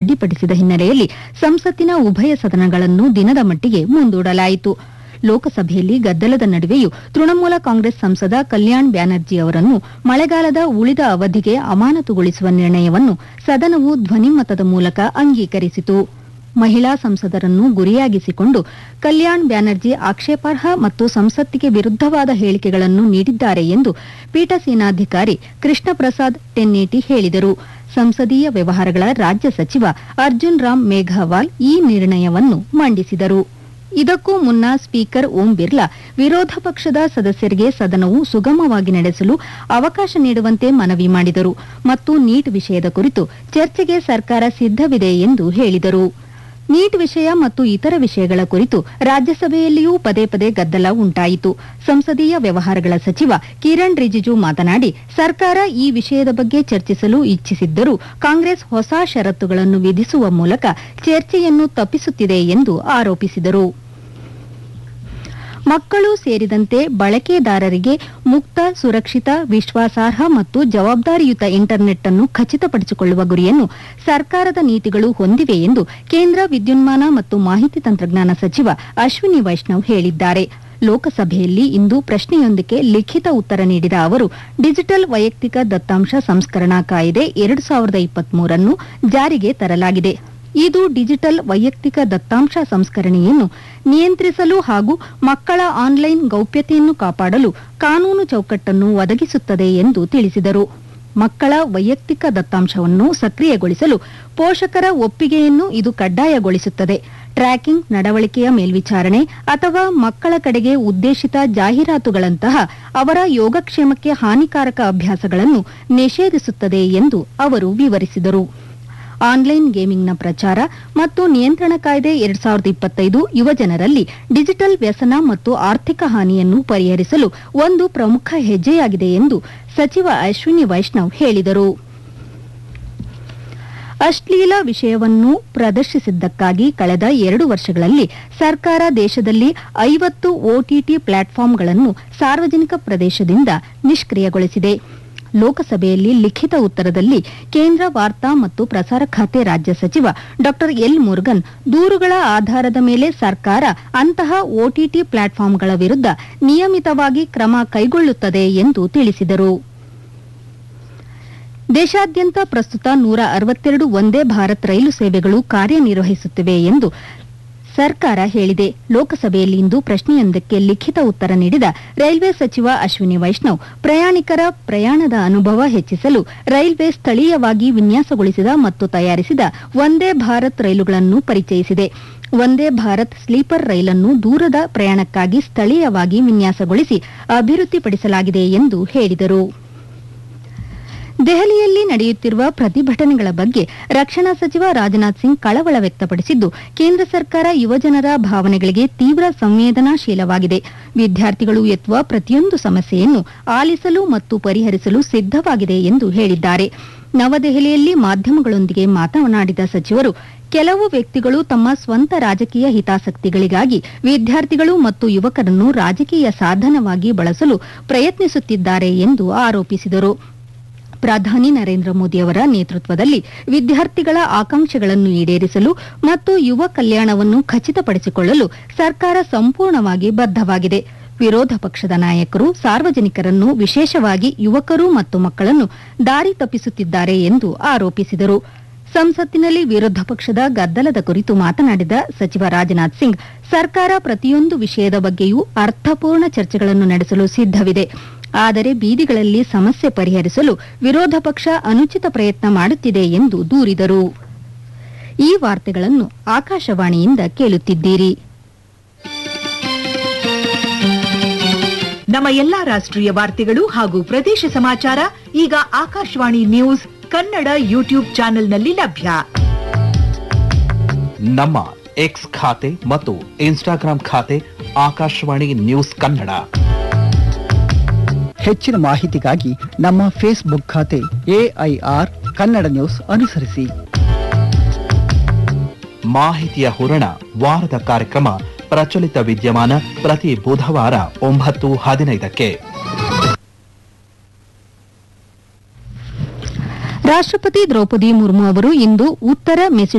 ಅಡ್ಡಿಪಡಿಸಿದ ಹಿನ್ನೆಲೆಯಲ್ಲಿ ಸಂಸತ್ತಿನ ಉಭಯ ಸದನಗಳನ್ನು ದಿನದ ಮಟ್ಟಿಗೆ ಮುಂದೂಡಲಾಯಿತು ಲೋಕಸಭೆಯಲ್ಲಿ ಗದ್ದಲದ ನಡುವೆಯೂ ತೃಣಮೂಲ ಕಾಂಗ್ರೆಸ್ ಸಂಸದ ಕಲ್ಯಾಣ್ ಬ್ಯಾನರ್ಜಿ ಅವರನ್ನು ಮಳೆಗಾಲದ ಉಳಿದ ಅವಧಿಗೆ ಅಮಾನತುಗೊಳಿಸುವ ನಿರ್ಣಯವನ್ನು ಸದನವು ಧ್ವನಿಮತದ ಮೂಲಕ ಅಂಗೀಕರಿಸಿತು ಮಹಿಳಾ ಸಂಸದರನ್ನು ಗುರಿಯಾಗಿಸಿಕೊಂಡು ಕಲ್ಯಾಣ್ ಬ್ಯಾನರ್ಜಿ ಆಕ್ಷೇಪಾರ್ಹ ಮತ್ತು ಸಂಸತ್ತಿಗೆ ವಿರುದ್ದವಾದ ಹೇಳಿಕೆಗಳನ್ನು ನೀಡಿದ್ದಾರೆ ಎಂದು ಪೀಠಸೇನಾಧಿಕಾರಿ ಕೃಷ್ಣ ಪ್ರಸಾದ್ ಟೆನ್ನೇಟಿ ಹೇಳಿದರು ಸಂಸದೀಯ ವ್ಯವಹಾರಗಳ ರಾಜ್ಯ ಸಚಿವ ಅರ್ಜುನ್ ರಾಮ್ ಮೇಘವಾಲ್ ಈ ನಿರ್ಣಯವನ್ನು ಮಂಡಿಸಿದರು ಇದಕ್ಕೂ ಮುನ್ನ ಸ್ಪೀಕರ್ ಓಂ ಬಿರ್ಲಾ ವಿರೋಧ ಪಕ್ಷದ ಸದಸ್ಯರಿಗೆ ಸದನವು ಸುಗಮವಾಗಿ ನಡೆಸಲು ಅವಕಾಶ ನೀಡುವಂತೆ ಮನವಿ ಮಾಡಿದರು ಮತ್ತು ನೀಟ್ ವಿಷಯದ ಕುರಿತು ಚರ್ಚೆಗೆ ಸರ್ಕಾರ ಸಿದ್ದವಿದೆ ಎಂದು ಹೇಳಿದರು ನೀಟ್ ವಿಷಯ ಮತ್ತು ಇತರ ವಿಷಯಗಳ ಕುರಿತು ರಾಜ್ಯಸಭೆಯಲ್ಲಿಯೂ ಪದೇ ಪದೇ ಗದ್ದಲ ಉಂಟಾಯಿತು ಸಂಸದೀಯ ವ್ಯವಹಾರಗಳ ಸಚಿವ ಕಿರಣ್ ರಿಜಿಜು ಮಾತನಾಡಿ ಸರ್ಕಾರ ಈ ವಿಷಯದ ಬಗ್ಗೆ ಚರ್ಚಿಸಲು ಇಚ್ಛಿಸಿದ್ದರೂ ಕಾಂಗ್ರೆಸ್ ಹೊಸ ಷರತ್ತುಗಳನ್ನು ವಿಧಿಸುವ ಮೂಲಕ ಚರ್ಚೆಯನ್ನು ತಪ್ಪಿಸುತ್ತಿದೆ ಎಂದು ಆರೋಪಿಸಿದರು ಮಕ್ಕಳು ಸೇರಿದಂತೆ ಬಳಕೆದಾರರಿಗೆ ಮುಕ್ತ ಸುರಕ್ಷಿತ ವಿಶ್ವಾಸಾರ್ಹ ಮತ್ತು ಜವಾಬ್ದಾರಿಯುತ ಇಂಟರ್ನೆಟ್ ಅನ್ನು ಖಚಿತಪಡಿಸಿಕೊಳ್ಳುವ ಗುರಿಯನ್ನು ಸರ್ಕಾರದ ನೀತಿಗಳು ಹೊಂದಿವೆ ಎಂದು ಕೇಂದ್ರ ವಿದ್ಯುನ್ಮಾನ ಮತ್ತು ಮಾಹಿತಿ ತಂತ್ರಜ್ಞಾನ ಸಚಿವ ಅಶ್ವಿನಿ ವೈಷ್ಣವ್ ಹೇಳಿದ್ದಾರೆ ಲೋಕಸಭೆಯಲ್ಲಿ ಇಂದು ಪ್ರಶ್ನೆಯೊಂದಕ್ಕೆ ಲಿಖಿತ ಉತ್ತರ ನೀಡಿದ ಅವರು ಡಿಜಿಟಲ್ ವೈಯಕ್ತಿಕ ದತ್ತಾಂಶ ಸಂಸ್ಕರಣಾ ಕಾಯ್ದೆ ಎರಡು ಸಾವಿರದ ಇಪ್ಪತ್ಮೂರನ್ನು ಜಾರಿಗೆ ತರಲಾಗಿದೆ ಇದು ಡಿಜಿಟಲ್ ವೈಯಕ್ತಿಕ ದತ್ತಾಂಶ ಸಂಸ್ಕರಣೆಯನ್ನು ನಿಯಂತ್ರಿಸಲು ಹಾಗೂ ಮಕ್ಕಳ ಆನ್ಲೈನ್ ಗೌಪ್ಯತೆಯನ್ನು ಕಾಪಾಡಲು ಕಾನೂನು ಚೌಕಟ್ಟನ್ನು ಒದಗಿಸುತ್ತದೆ ಎಂದು ತಿಳಿಸಿದರು ಮಕ್ಕಳ ವೈಯಕ್ತಿಕ ದತ್ತಾಂಶವನ್ನು ಸಕ್ರಿಯಗೊಳಿಸಲು ಪೋಷಕರ ಒಪ್ಪಿಗೆಯನ್ನು ಇದು ಕಡ್ಡಾಯಗೊಳಿಸುತ್ತದೆ ಟ್ರ್ಯಾಕಿಂಗ್ ನಡವಳಿಕೆಯ ಮೇಲ್ವಿಚಾರಣೆ ಅಥವಾ ಮಕ್ಕಳ ಕಡೆಗೆ ಉದ್ದೇಶಿತ ಜಾಹೀರಾತುಗಳಂತಹ ಅವರ ಯೋಗಕ್ಷೇಮಕ್ಕೆ ಹಾನಿಕಾರಕ ಅಭ್ಯಾಸಗಳನ್ನು ನಿಷೇಧಿಸುತ್ತದೆ ಎಂದು ಅವರು ವಿವರಿಸಿದರು ಆನ್ಲೈನ್ ಗೇಮಿಂಗ್ನ ಪ್ರಚಾರ ಮತ್ತು ನಿಯಂತ್ರಣ ಕಾಯ್ದೆ ಎರಡ್ ಸಾವಿರದ ಇಪ್ಪತ್ತೈದು ಯುವಜನರಲ್ಲಿ ಡಿಜಿಟಲ್ ವ್ಯಸನ ಮತ್ತು ಆರ್ಥಿಕ ಹಾನಿಯನ್ನು ಪರಿಹರಿಸಲು ಒಂದು ಪ್ರಮುಖ ಹೆಜ್ಜೆಯಾಗಿದೆ ಎಂದು ಸಚಿವ ಅಶ್ವಿನಿ ವೈಷ್ಣವ್ ಹೇಳಿದರು ಅಶ್ಲೀಲ ವಿಷಯವನ್ನು ಪ್ರದರ್ಶಿಸಿದ್ದಕ್ಕಾಗಿ ಕಳೆದ ಎರಡು ವರ್ಷಗಳಲ್ಲಿ ಸರ್ಕಾರ ದೇಶದಲ್ಲಿ ಐವತ್ತು ಒಟಿಟಿ ಪ್ಲಾಟ್ಫಾರ್ಮ್ಗಳನ್ನು ಸಾರ್ವಜನಿಕ ಪ್ರದೇಶದಿಂದ ನಿಷ್ಕ್ರಿಯಗೊಳಿಸಿದೆ ಲೋಕಸಭೆಯಲ್ಲಿ ಲಿಖಿತ ಉತ್ತರದಲ್ಲಿ ಕೇಂದ್ರ ವಾರ್ತಾ ಮತ್ತು ಪ್ರಸಾರ ಖಾತೆ ರಾಜ್ಯ ಸಚಿವ ಡಾ ಎಲ್ ಮುರುಗನ್ ದೂರುಗಳ ಆಧಾರದ ಮೇಲೆ ಸರ್ಕಾರ ಅಂತಹ ಒಟಿಟಿ ಪ್ಲಾಟ್ಫಾರ್ಮ್ಗಳ ವಿರುದ್ಧ ನಿಯಮಿತವಾಗಿ ಕ್ರಮ ಕೈಗೊಳ್ಳುತ್ತದೆ ಎಂದು ತಿಳಿಸಿದರು ದೇಶಾದ್ಯಂತ ಪ್ರಸ್ತುತ ನೂರ ಅರವತ್ತೆರಡು ಒಂದೇ ಭಾರತ್ ರೈಲು ಸೇವೆಗಳು ಕಾರ್ಯನಿರ್ವಹಿಸುತ್ತಿವೆ ಎಂದು ಸರ್ಕಾರ ಹೇಳಿದೆ ಲೋಕಸಭೆಯಲ್ಲಿಂದು ಪ್ರಶ್ನೆಯೊಂದಕ್ಕೆ ಲಿಖಿತ ಉತ್ತರ ನೀಡಿದ ರೈಲ್ವೆ ಸಚಿವ ಅಶ್ವಿನಿ ವೈಷ್ಣವ್ ಪ್ರಯಾಣಿಕರ ಪ್ರಯಾಣದ ಅನುಭವ ಹೆಚ್ಚಿಸಲು ರೈಲ್ವೆ ಸ್ಥಳೀಯವಾಗಿ ವಿನ್ಯಾಸಗೊಳಿಸಿದ ಮತ್ತು ತಯಾರಿಸಿದ ವಂದೇ ಭಾರತ್ ರೈಲುಗಳನ್ನು ಪರಿಚಯಿಸಿದೆ ವಂದೇ ಭಾರತ್ ಸ್ಲೀಪರ್ ರೈಲನ್ನು ದೂರದ ಪ್ರಯಾಣಕ್ಕಾಗಿ ಸ್ಥಳೀಯವಾಗಿ ವಿನ್ಯಾಸಗೊಳಿಸಿ ಅಭಿವೃದ್ಧಿಪಡಿಸಲಾಗಿದೆ ಎಂದು ಹೇಳಿದರು ದೆಹಲಿಯಲ್ಲಿ ನಡೆಯುತ್ತಿರುವ ಪ್ರತಿಭಟನೆಗಳ ಬಗ್ಗೆ ರಕ್ಷಣಾ ಸಚಿವ ರಾಜನಾಥ್ ಸಿಂಗ್ ಕಳವಳ ವ್ಯಕ್ತಪಡಿಸಿದ್ದು ಕೇಂದ್ರ ಸರ್ಕಾರ ಯುವಜನರ ಭಾವನೆಗಳಿಗೆ ತೀವ್ರ ಸಂವೇದನಾಶೀಲವಾಗಿದೆ ವಿದ್ಯಾರ್ಥಿಗಳು ಎತ್ತುವ ಪ್ರತಿಯೊಂದು ಸಮಸ್ಯೆಯನ್ನು ಆಲಿಸಲು ಮತ್ತು ಪರಿಹರಿಸಲು ಸಿದ್ದವಾಗಿದೆ ಎಂದು ಹೇಳಿದ್ದಾರೆ ನವದೆಹಲಿಯಲ್ಲಿ ಮಾಧ್ಯಮಗಳೊಂದಿಗೆ ಮಾತನಾಡಿದ ಸಚಿವರು ಕೆಲವು ವ್ಯಕ್ತಿಗಳು ತಮ್ಮ ಸ್ವಂತ ರಾಜಕೀಯ ಹಿತಾಸಕ್ತಿಗಳಿಗಾಗಿ ವಿದ್ಯಾರ್ಥಿಗಳು ಮತ್ತು ಯುವಕರನ್ನು ರಾಜಕೀಯ ಸಾಧನವಾಗಿ ಬಳಸಲು ಪ್ರಯತ್ನಿಸುತ್ತಿದ್ದಾರೆ ಎಂದು ಆರೋಪಿಸಿದರು ಪ್ರಧಾನಿ ನರೇಂದ್ರ ಮೋದಿ ಅವರ ನೇತೃತ್ವದಲ್ಲಿ ವಿದ್ಯಾರ್ಥಿಗಳ ಆಕಾಂಕ್ಷೆಗಳನ್ನು ಈಡೇರಿಸಲು ಮತ್ತು ಯುವ ಕಲ್ಯಾಣವನ್ನು ಖಚಿತಪಡಿಸಿಕೊಳ್ಳಲು ಸರ್ಕಾರ ಸಂಪೂರ್ಣವಾಗಿ ಬದ್ದವಾಗಿದೆ ವಿರೋಧ ಪಕ್ಷದ ನಾಯಕರು ಸಾರ್ವಜನಿಕರನ್ನು ವಿಶೇಷವಾಗಿ ಯುವಕರು ಮತ್ತು ಮಕ್ಕಳನ್ನು ದಾರಿ ತಪ್ಪಿಸುತ್ತಿದ್ದಾರೆ ಎಂದು ಆರೋಪಿಸಿದರು ಸಂಸತ್ತಿನಲ್ಲಿ ವಿರೋಧ ಪಕ್ಷದ ಗದ್ದಲದ ಕುರಿತು ಮಾತನಾಡಿದ ಸಚಿವ ರಾಜನಾಥ್ ಸಿಂಗ್ ಸರ್ಕಾರ ಪ್ರತಿಯೊಂದು ವಿಷಯದ ಬಗ್ಗೆಯೂ ಅರ್ಥಪೂರ್ಣ ಚರ್ಚೆಗಳನ್ನು ನಡೆಸಲು ಸಿದ್ದವಿದೆ ಆದರೆ ಬೀದಿಗಳಲ್ಲಿ ಸಮಸ್ಯೆ ಪರಿಹರಿಸಲು ವಿರೋಧ ಪಕ್ಷ ಅನುಚಿತ ಪ್ರಯತ್ನ ಮಾಡುತ್ತಿದೆ ಎಂದು ದೂರಿದರು ಈ ವಾರ್ತೆಗಳನ್ನು ಆಕಾಶವಾಣಿಯಿಂದ ಕೇಳುತ್ತಿದ್ದೀರಿ ನಮ್ಮ ಎಲ್ಲಾ ರಾಷ್ಟ್ರೀಯ ವಾರ್ತೆಗಳು ಹಾಗೂ ಪ್ರದೇಶ ಸಮಾಚಾರ ಈಗ ಆಕಾಶವಾಣಿ ನ್ಯೂಸ್ ಕನ್ನಡ ಯೂಟ್ಯೂಬ್ ಚಾನೆಲ್ನಲ್ಲಿ ಲಭ್ಯ ನಮ್ಮ ಎಕ್ಸ್ ಖಾತೆ ಮತ್ತು ಇನ್ಸ್ಟಾಗ್ರಾಂ ಖಾತೆ ಆಕಾಶವಾಣಿ ನ್ಯೂಸ್ ಕನ್ನಡ ಹೆಚ್ಚಿನ ಮಾಹಿತಿಗಾಗಿ ನಮ್ಮ ಫೇಸ್ಬುಕ್ ಖಾತೆ ಎಐಆರ್ ಕನ್ನಡ ನ್ಯೂಸ್ ಅನುಸರಿಸಿ ಮಾಹಿತಿಯ ಹೂರಣ ವಾರದ ಕಾರ್ಯಕ್ರಮ ಪ್ರಚಲಿತ ವಿದ್ಯಮಾನ ಪ್ರತಿ ಬುಧವಾರ ಒಂಬತ್ತು ಹದಿನೈದಕ್ಕೆ ರಾಷ್ಟ್ರಪತಿ ದ್ರೌಪದಿ ಮುರ್ಮು ಅವರು ಇಂದು ಉತ್ತರ ಮೆಸಿ